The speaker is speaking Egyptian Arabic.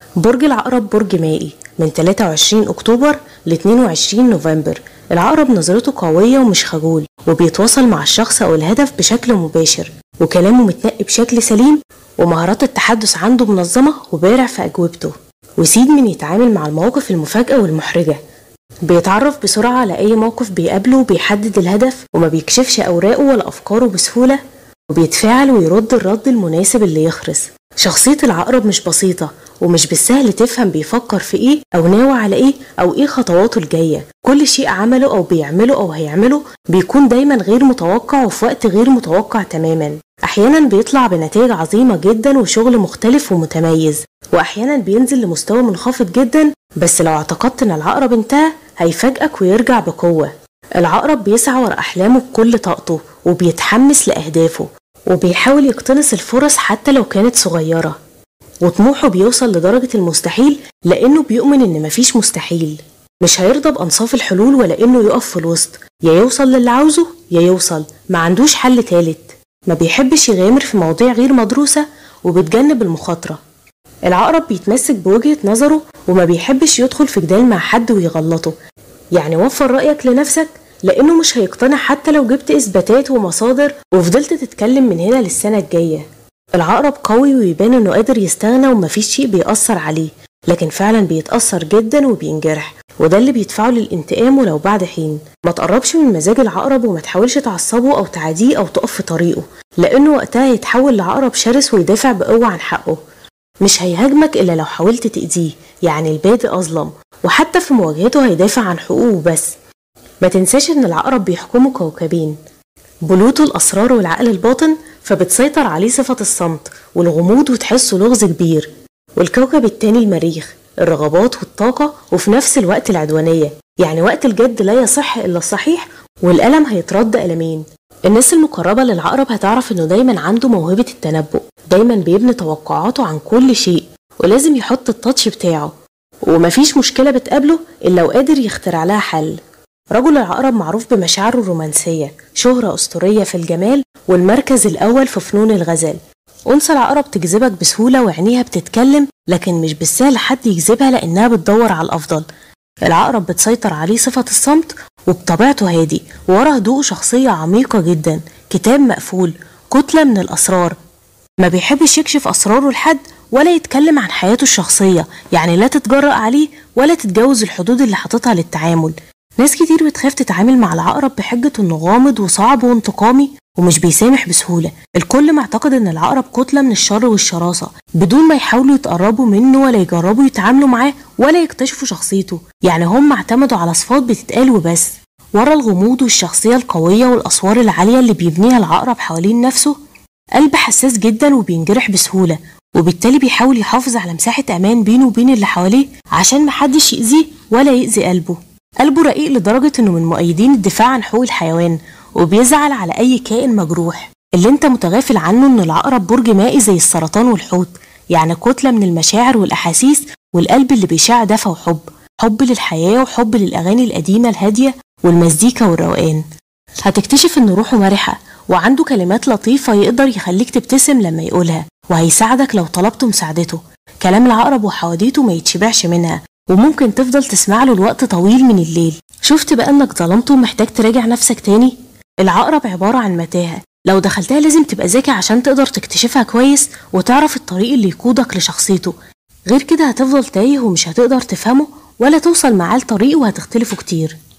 برج العقرب برج مائي من 23 أكتوبر ل 22 نوفمبر العقرب نظرته قوية ومش خجول وبيتواصل مع الشخص أو الهدف بشكل مباشر وكلامه متنقي بشكل سليم ومهارات التحدث عنده منظمة وبارع في أجوبته وسيد من يتعامل مع المواقف المفاجئة والمحرجة بيتعرف بسرعة على أي موقف بيقابله وبيحدد الهدف وما بيكشفش أوراقه ولا أفكاره بسهولة وبيتفاعل ويرد الرد المناسب اللي يخرس شخصية العقرب مش بسيطة ومش بالسهل تفهم بيفكر في ايه او ناوي على ايه او ايه خطواته الجاية كل شيء عمله او بيعمله او هيعمله بيكون دايما غير متوقع وفي وقت غير متوقع تماما احيانا بيطلع بنتائج عظيمة جدا وشغل مختلف ومتميز واحيانا بينزل لمستوى منخفض جدا بس لو اعتقدت ان العقرب انتهى هيفاجئك ويرجع بقوة العقرب بيسعى ورا احلامه بكل طاقته وبيتحمس لاهدافه وبيحاول يقتنص الفرص حتى لو كانت صغيرة وطموحه بيوصل لدرجة المستحيل لأنه بيؤمن إن مفيش مستحيل مش هيرضى بأنصاف الحلول ولا إنه يقف في الوسط يا يوصل للي عاوزه يا يوصل ما عندوش حل تالت ما بيحبش يغامر في مواضيع غير مدروسة وبتجنب المخاطرة العقرب بيتمسك بوجهة نظره وما بيحبش يدخل في جدال مع حد ويغلطه يعني وفر رأيك لنفسك لأنه مش هيقتنع حتى لو جبت إثباتات ومصادر وفضلت تتكلم من هنا للسنة الجاية العقرب قوي ويبان إنه قادر يستغنى ومفيش شيء بيأثر عليه لكن فعلا بيتأثر جدا وبينجرح وده اللي بيدفعه للانتقام ولو بعد حين ما تقربش من مزاج العقرب وما تحاولش تعصبه أو تعاديه أو تقف في طريقه لأنه وقتها هيتحول لعقرب شرس ويدافع بقوة عن حقه مش هيهاجمك إلا لو حاولت تأذيه يعني البادئ أظلم وحتى في مواجهته هيدافع عن حقوقه بس ما تنساش إن العقرب بيحكمه كوكبين بلوتو الأسرار والعقل الباطن فبتسيطر عليه صفة الصمت والغموض وتحسه لغز كبير والكوكب التاني المريخ الرغبات والطاقة وفي نفس الوقت العدوانية يعني وقت الجد لا يصح إلا الصحيح والألم هيترد ألمين الناس المقربة للعقرب هتعرف إنه دايما عنده موهبة التنبؤ دايما بيبني توقعاته عن كل شيء ولازم يحط التاتش بتاعه ومفيش مشكلة بتقابله إلا وقادر يخترع لها حل رجل العقرب معروف بمشاعره الرومانسية شهرة أسطورية في الجمال والمركز الأول في فنون الغزل أنثى العقرب تجذبك بسهولة وعينيها بتتكلم لكن مش بالسهل حد يجذبها لأنها بتدور على الأفضل العقرب بتسيطر عليه صفة الصمت وبطبيعته هادي ورا هدوءه شخصية عميقة جدا كتاب مقفول كتلة من الأسرار ما بيحبش يكشف أسراره لحد ولا يتكلم عن حياته الشخصية يعني لا تتجرأ عليه ولا تتجاوز الحدود اللي حاططها للتعامل ناس كتير بتخاف تتعامل مع العقرب بحجة انه غامض وصعب وانتقامي ومش بيسامح بسهولة الكل معتقد ان العقرب كتلة من الشر والشراسة بدون ما يحاولوا يتقربوا منه ولا يجربوا يتعاملوا معاه ولا يكتشفوا شخصيته يعني هم اعتمدوا على صفات بتتقال وبس ورا الغموض والشخصية القوية والأسوار العالية اللي بيبنيها العقرب حوالين نفسه قلب حساس جدا وبينجرح بسهولة وبالتالي بيحاول يحافظ على مساحة أمان بينه وبين اللي حواليه عشان محدش يأذيه ولا يأذي قلبه قلبه رقيق لدرجة إنه من مؤيدين الدفاع عن حقوق الحيوان وبيزعل على أي كائن مجروح اللي أنت متغافل عنه إن العقرب برج مائي زي السرطان والحوت يعني كتلة من المشاعر والأحاسيس والقلب اللي بيشع دفى وحب حب للحياة وحب للأغاني القديمة الهادية والمزيكا والروقان هتكتشف إن روحه مرحة وعنده كلمات لطيفة يقدر يخليك تبتسم لما يقولها وهيساعدك لو طلبت مساعدته كلام العقرب وحواديته ما يتشبعش منها وممكن تفضل تسمع له لوقت طويل من الليل شفت بقى انك ظلمته ومحتاج تراجع نفسك تاني العقرب عبارة عن متاهة لو دخلتها لازم تبقى ذكي عشان تقدر تكتشفها كويس وتعرف الطريق اللي يقودك لشخصيته غير كده هتفضل تايه ومش هتقدر تفهمه ولا توصل معاه لطريق وهتختلفوا كتير